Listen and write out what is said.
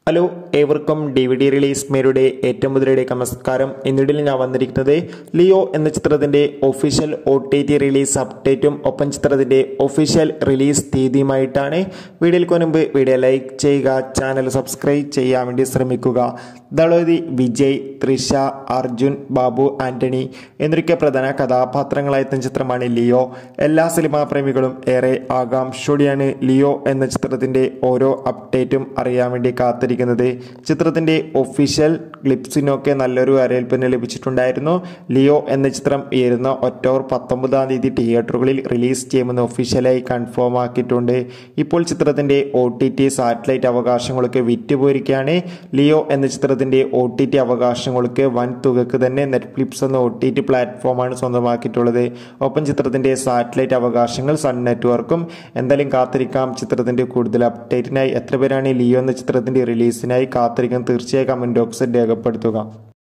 hello ഏവർക്കും D V D release മേരുടെ ഏറ്റവും മുതലയുടെ നമസ്കാരം എന്നിടയിൽ ഞാൻ വന്നിരിക്കുന്നത് ലിയോ എന്ന ചിത്രത്തിന്റെ official O T T release അപ്ഡേറ്റും ഒപ്പം ചിത്രത്തിന്റെ ഒഫീഷ്യൽ റിലീസ് തീയതിയുമായിട്ടാണ് വീഡിയോയിൽ മുൻപ് വീഡിയോ ലൈക്ക് ചെയ്യുക ചാനൽ സബ്സ്ക്രൈബ് ചെയ്യാൻ വേണ്ടി ശ്രമിക്കുക ദളോതി വിജയ് തൃഷ അർജുൻ ബാബു ആന്റണി എന്നൊക്കെ പ്രധാന കഥാപാത്രങ്ങളായെത്തുന്ന ചിത്രമാണ് ലിയോ എല്ലാ സിനിമാ പ്രേമികളും ഏറെ ആകാംക്ഷയോടെയാണ് ലിയോ എന്ന ചിത്രത്തിന്റെ ഓരോ അപ്ഡേറ്റും അറിയാൻ വേണ്ടി കാത്തിരിക്കുന്നത് ചിത്രത്തിന്റെ ഒഫീഷ്യൽ ക്ലിപ്സിനൊക്കെ നല്ലൊരു വരവേൽപ്പിന് ലഭിച്ചിട്ടുണ്ടായിരുന്നു ലിയോ എന്ന ചിത്രം ഉയരുന്ന ഒക്ടോബർ പത്തൊമ്പതാം തീയതി തിയേറ്ററുകളിൽ റിലീസ് ചെയ്യുമെന്ന് ഒഫീഷ്യലായി കൺഫേം ആക്കിയിട്ടുണ്ട് ഇപ്പോൾ ചിത്രത്തിന്റെ ഒ ടി ടി സാറ്റലൈറ്റ് അവകാശങ്ങളൊക്കെ വിറ്റുപോയിരിക്കുകയാണ് ലിയോ എന്ന ചിത്രത്തിന്റെ ഒ ടി ടി അവകാശങ്ങൾക്ക് വൻ തുകക്ക് തന്നെ നെറ്റ്ഫ്ലിക്സ് എന്ന ഒ ടി ടി പ്ലാറ്റ്ഫോമാണ് സ്വന്തമാക്കിയിട്ടുള്ളത് ഒപ്പം ചിത്രത്തിന്റെ സാറ്റലൈറ്റ് അവകാശങ്ങൾ സൺ നെറ്റ്വർക്കും എന്തായാലും കാത്തിരിക്കാം ചിത്രത്തിന്റെ കൂടുതൽ അപ്ഡേറ്റിനായി എത്ര പേരാണ് ലിയോ എന്ന ചിത്രത്തിന്റെ റിലീസിനായി കാത്തിരിക്കാൻ തീർച്ചയായും കമന്റ് ബോക്സിൽ രേഖപ്പെടുത്തുക